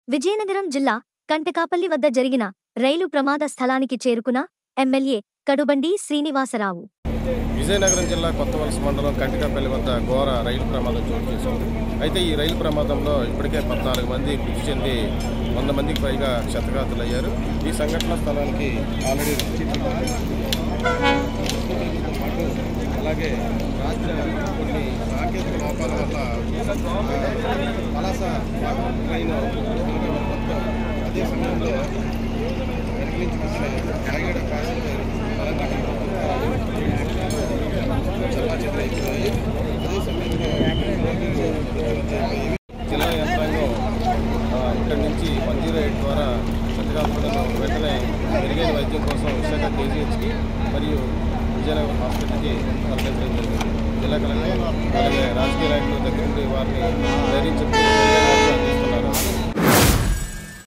విజయనగరం జిల్లా కంటకాపల్లి వద్ద జరిగిన రైలు ప్రమాద స్థలానికి చేరుకున్న ఎమ్మెల్యే కడుబండి శ్రీనివాసరావు విజయనగరం జిల్లా కొత్త వలస మండలం కంటికాపల్లి వద్ద ఘోర రైలు ప్రమాదం చోటు చేసుకుంది అయితే ఈ రైలు ప్రమాదంలో ఇప్పటికే పద్నాలుగు మంది మృతి చెంది వంద మందికి పైగా క్షతగాతులయ్యారు ఈ సంఘటన స్థలానికి ఆల్రెడీ అలాగే రాత్రి కొన్ని సాంకేతిక లోపాల వల్ల పలాస ట్రైన్ అదే సమయంలో వెనక నుంచి వచ్చిన కాకినాడ ప్యాసింజర్ చెల్లాచెదరైపోయాయి అదే సమయంలో జిల్లా యంత్రాంగం ఆ, ఇక్కడి నుంచి వన్ జీరో ఎయిట్ ద్వారా క్షతగాత్రులను వెంటనే మెరుగైన వైద్యం కోసం విశాఖ కేజీహెచ్కి మరియు విజయనగరం హాస్పిటల్కి తరలించడం జరిగింది జిల్లా కలెక్టర్ అలాగే రాజకీయ నాయకులు దగ్గర నుండి వారిని ధైర్యం చెప్పి